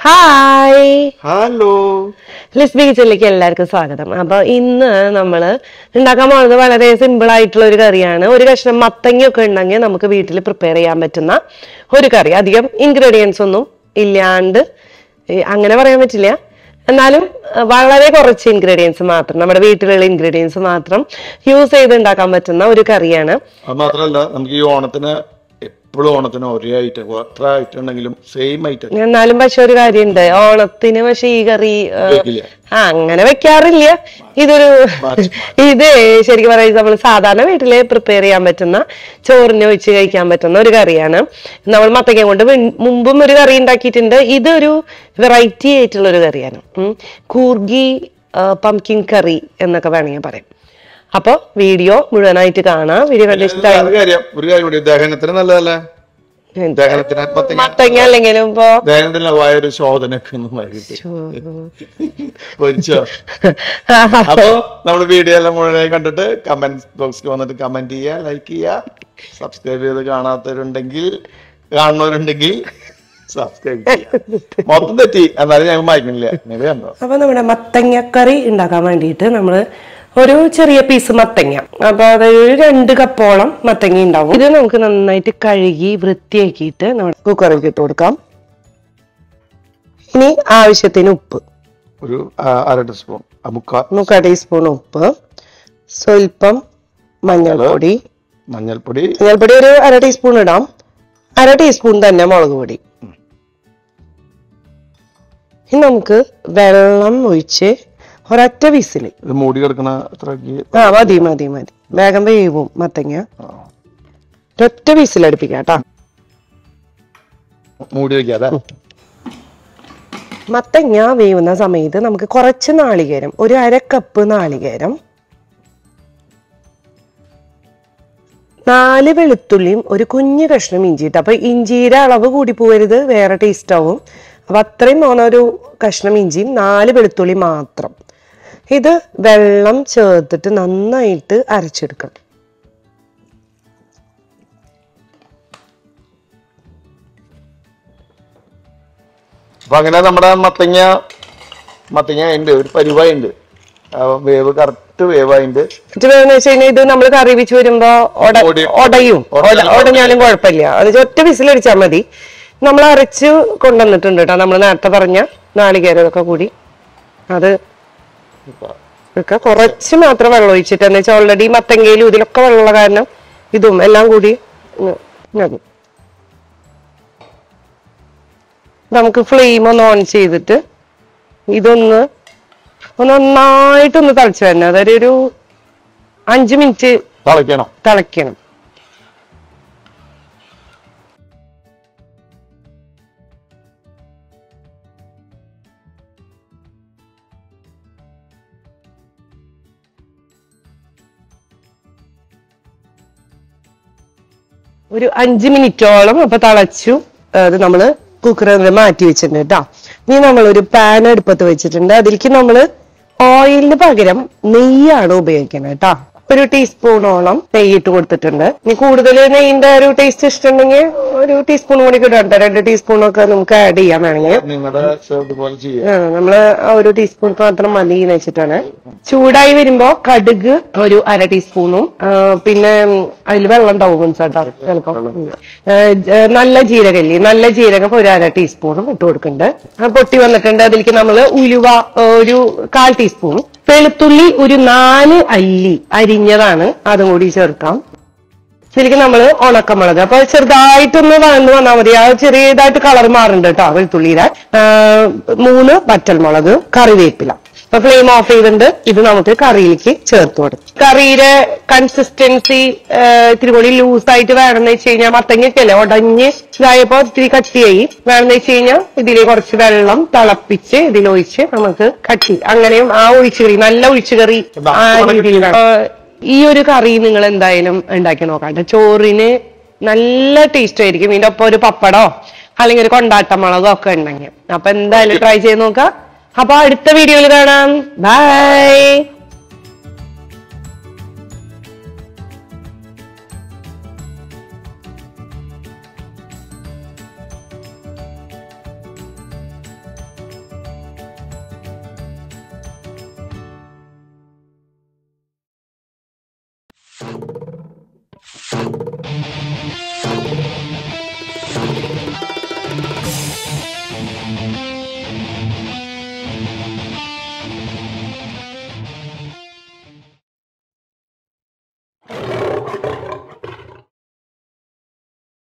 Hi hello ലിസ്ബി കിച്ചണിലേക്ക് എല്ലാവർക്കും സ്വാഗതം അപ്പൊ ഇന്ന് നമ്മൾ ഉണ്ടാക്കാൻ പോകുന്നത് വളരെ സിമ്പിൾ ആയിട്ടുള്ള ഒരു കറിയാണ് ഒരു കഷ്ണം മത്തങ്ങയൊക്കെ ഉണ്ടെങ്കിൽ നമുക്ക് വീട്ടിൽ പ്രിപ്പയർ ചെയ്യാൻ പറ്റുന്ന ഒരു കറി അധികം ഇൻഗ്രീഡിയൻസ് ഒന്നും ഇല്ലാണ്ട് ഏ, അങ്ങനെ പറയാൻ പറ്റില്ല എന്നാലും അഹ് വളരെ കുറച്ച് ഇൻഗ്രീഡിയൻസ് മാത്രം നമ്മുടെ വീട്ടിലുള്ള ഇൻഗ്രീഡിയൻസ് മാത്രം യൂസ് ചെയ്ത് ഉണ്ടാക്കാൻ പറ്റുന്ന ഒരു കറിയാണ് അത് മാത്രല്ല നമുക്ക് ഈ ഓണത്തിന് എപ്പോഴും ഓണത്തിന് ഒരേ ഐറ്റം എത്ര ഐറ്റം ഉണ്ടെങ്കിലും സെയിം ഐറ്റം എന്നാലും പക്ഷെ ഒരു കാര്യമുണ്ട് ഓണത്തിന് പക്ഷെ ഈ കറി ആ, വെക്കില്ല ആ അങ്ങനെ വെക്കാറില്ല ഇതൊരു ഇത് ശരിക്കും പറയുന്നത് നമ്മൾ സാധാരണ വീട്ടില് പ്രിപ്പയർ ചെയ്യാൻ പറ്റുന്ന ചോറിന് ഒഴിച്ച് കഴിക്കാൻ പറ്റുന്ന ഒരു കറിയാണ് നമ്മൾ മത്തങ്ങ കൊണ്ട് മുൻ- മുമ്പും ഒരു കറി ഉണ്ടാക്കിയിട്ടുണ്ട് ഇതൊരു വെറൈറ്റി ആയിട്ടുള്ള ഒരു കറിയാണ് ഉം. കൂർഗി പംകിൻ കറി എന്നൊക്കെ വേണമെങ്കിൽ പറയാം അപ്പൊ വീഡിയോ മുഴുവനായിട്ട് കാണാം വീഡിയോ കണ്ട് ഇഷ്ടമായി ഒരു കാര്യം ഒരു കാര്യം കൂടി ദഹനത്തിന് നല്ലതല്ലേ ദഹനത്തിന് മത്തങ്ങ മത്തങ്ങ അല്ലെങ്കിലും ഇപ്പൊ ദഹനത്തിന് വായൊരു ശോധനയൊക്കെ ഒന്ന് മാറിയിട്ട് പൊരിച്ചോ അപ്പൊ നമ്മൾ വീഡിയോ എല്ലാം മുഴുവനായി കണ്ടിട്ട് കമന്റ് ബോക്സിൽ വന്നിട്ട് കമന്റ് ചെയ്യുക ലൈക്ക് ചെയ്യുക സബ്സ്ക്രൈബ് ചെയ്ത് കാണാത്തവരുണ്ടെങ്കിൽ കാണുന്നവരുണ്ടെങ്കിൽ സബ്സ്ക്രൈബ് ചെയ്യുക മൊത്തം തെറ്റി എന്നാലും ഞങ്ങൾ വായിക്കുന്നില്ല നിങ്ങൾ കണ്ടോ അപ്പൊ നമ്മുടെ മത്തങ്ങക്കറി ഉണ്ടാക്കാൻ വേണ്ടിയിട്ട് നമ്മള് ഒരു ചെറിയ പീസ് മത്തങ്ങ അപ്പൊ അതൊരു ഒരു രണ്ട് കപ്പോളം മത്തങ്ങ ഉണ്ടാവും ഇത് നമുക്ക് നന്നായിട്ട് കഴുകി വൃത്തിയാക്കിയിട്ട് നമ്മുടെ കുക്കറിലേക്ക് ഇട്ട് കൊടുക്കാം ഇനി ആവശ്യത്തിന് ഉപ്പ് ഒരു ആ, അര ടീസ്പൂൺ മുക്കാൽ മുക്കാൽ ടീസ്പൂൺ ഉപ്പ് സ്വല്പം മഞ്ഞൾപ്പൊടി മഞ്ഞൾപ്പൊടി മഞ്ഞൾപ്പൊടി ഒരു അര ടീസ്പൂൺ ഇടാം അര ടീസ്പൂൺ തന്നെ മുളക് പൊടി ഇനി നമുക്ക് വെള്ളം ഒഴിച്ച് ഒരൊറ്റ വിസില് ഇത് മൂടി കിടക്കണ അത്രയ്ക്ക് ആ മതി മതി മതി വേഗം വേവും മത്തങ്ങ ഒറ്റ വിസിലടുപ്പിക്കാം കേട്ടോ മൂടി വെക്കാതെ മത്തങ്ങ വേവുന്ന സമയത്ത് നമുക്ക് കുറച്ച് നാളികേരം ഒരു അര കപ്പ് നാളികേരം നാല് വെളുത്തുള്ളിയും ഒരു കുഞ്ഞു കഷ്ണം ഇഞ്ചി ഇട്ട് അപ്പൊ ഇഞ്ചിയുടെ അളവ് കൂടി പോകരുത് വേറെ ടേസ്റ്റ് ആവും അപ്പൊ അത്രയും പോന്ന ഒരു കഷ്ണം ഇഞ്ചിയും നാല് വെളുത്തുള്ളി മാത്രം ഇത് വെള്ളം ചേർത്തിട്ട് നന്നായിട്ട് അരച്ചെടുക്കണം അപ്പൊ അങ്ങനെ നമ്മുടെ മത്തങ്ങ മത്തങ്ങ ഉണ്ട് ഒരു പരിവായുണ്ട് വേവ് കറക്റ്റ് വേവായിണ്ട് എന്ന് വെച്ച് കഴിഞ്ഞാൽ ഇത് നമ്മൾ കറി വെച്ച് വരുമ്പോ ഒട- ഒടി- ഒടയും ഒടഞ്ഞാലും ഒട- ഒടഞ്ഞാലും കുഴപ്പമില്ല അത് ഒറ്റ വിസിലടിച്ചാൽ മതി നമ്മൾ അരച്ച് കൊണ്ടുവന്നിട്ടുണ്ട് കേട്ടോ നമ്മൾ നേരത്തെ പറഞ്ഞ നാളികേരമൊക്കെ കൂടി അത് ഒക്കെ കുറച്ച് മാത്രം വെള്ളം ഒഴിച്ചിട്ട് എന്ന് വെച്ചാൽ ഓൾറെഡി മത്തങ്ങയിലും ഇതിലൊക്കെ വെള്ളമുള്ള കാരണം ഇതും എല്ലാം കൂടി ഉം, മതി നമുക്ക് ഫ്ലെയിം ഒന്ന് ഓൺ ചെയ്തിട്ട് ഇതൊന്ന് ഒന്ന് നന്നായിട്ടൊന്ന് തിളച്ച് വരണം അതായത് ഒരു അഞ്ച് മിനിറ്റ് തിളയ്ക്കണം തിളയ്ക്കണം ഒരു അഞ്ച് മിനിറ്റോളം അപ്പൊ തിളച്ചു അത് നമ്മള് കുക്കറിൽ മാറ്റി വെച്ചിട്ടുണ്ട് കേട്ടോ ഇനി നമ്മൾ ഒരു പാൻ അടുപ്പത്ത് വെച്ചിട്ടുണ്ട് അതിലേക്ക് നമ്മള് ഓയിലിന് പകരം നെയ്യാണ് ഉപയോഗിക്കുന്നത് കേട്ടോ ഒരു ടീസ്പൂണോളം നെയ്യ് ഇട്ട് കൊടുത്തിട്ടുണ്ട് ഇനി കൂടുതൽ നെയ്യിന്റെ ഒരു ടേസ്റ്റ് ഇഷ്ടമുണ്ടെങ്കിൽ ഒരു ടീസ്പൂൺ കൂടി ഇടാം ട്ടോ. രണ്ട് ടീസ്പൂണൊക്കെ നമുക്ക് ആഡ് ചെയ്യാൻ വേണമെങ്കിൽ നിങ്ങളുടെ ഇതുപോലെ ചെയ്യാം ആ, നമ്മള് ആ ഒരു ടീസ്പൂൺ മാത്രം മതി എന്ന് വെച്ചിട്ടാണ് ചൂടായി വരുമ്പോ കടുക് ഒരു അര ടീസ്പൂണും ആ, പിന്നെ അതിൽ വെള്ളം ഉണ്ടാവും ചേട്ടാ ചിലപ്പോ ആ, ജ- നല്ല ജീരകല്ലേ നല്ല ജീരകം ഒരു അര ടീസ്പൂണും ഇട്ട് കൊടുക്കുന്നുണ്ട് ആ, പൊട്ടി വന്നിട്ടുണ്ട് അതിലേക്ക് നമ്മള് ഉലുവ ആ, ഒരു കാൽ ടീസ്പൂൺ വെളുത്തുള്ളി ഒരു നാല് അല്ലി അരിഞ്ഞതാണ് അതും കൂടി ചേർക്കാം ശരിക്കും നമ്മള് ഉണക്കമുളക് അപ്പൊ ചെറുതായിട്ടൊന്ന് വഴന്ന് വന്നാൽ മതി ആ ചെറിയതായിട്ട് കളർ മാറുന്നുണ്ട് കേട്ടോ വെളുത്തുള്ളിയുടെ ആ, മൂന്ന് വറ്റൽമുളക് കറിവേപ്പില അപ്പൊ ഫ്ലെയിം ഓഫ് ചെയ്തിട്ടുണ്ട് ഇത് നമുക്ക് കറിയിലേക്ക് ചേർത്ത് കൊടുക്കും കറിയുടെ കൺസിസ്റ്റൻസി ഇത്തിരി കൂടി ലൂസ് ആയിട്ട് വേണമെന്ന് വെച്ച് കഴിഞ്ഞാൽ മത്തങ്ങയൊക്കെയല്ലേ ഉടഞ്ഞ് ഇതായപ്പോ ഇത്തിരി കട്ടിയായി വേണമെന്ന് വെച്ച് കഴിഞ്ഞാൽ ഇതിൽ കുറച്ച് വെള്ളം തിളപ്പിച്ച് ഇതിലൊഴിച്ച് നമുക്ക് കട്ടി അങ്ങനെയും ആ ഒഴിച്ചുകറി നല്ല ഒഴിച്ചുകറി ആ രീതിയിലാണ് ആ, ഈ ഒരു കറി നിങ്ങൾ എന്തായാലും ഉണ്ടാക്കി നോക്കാം ട്ടോ. ചോറിന് നല്ല ടേസ്റ്റ് ആയിരിക്കും ഇതിന്റെ ഒപ്പം ഒരു പപ്പടോ അല്ലെങ്കിൽ ഒരു കൊണ്ടാട്ടമുളകോ ഒക്കെ ഉണ്ടെങ്കിൽ അപ്പൊ എന്തായാലും ട്രൈ ചെയ്ത് നോക്കാം അപ്പൊ അടുത്ത വീഡിയോയിൽ കാണാം ബൈ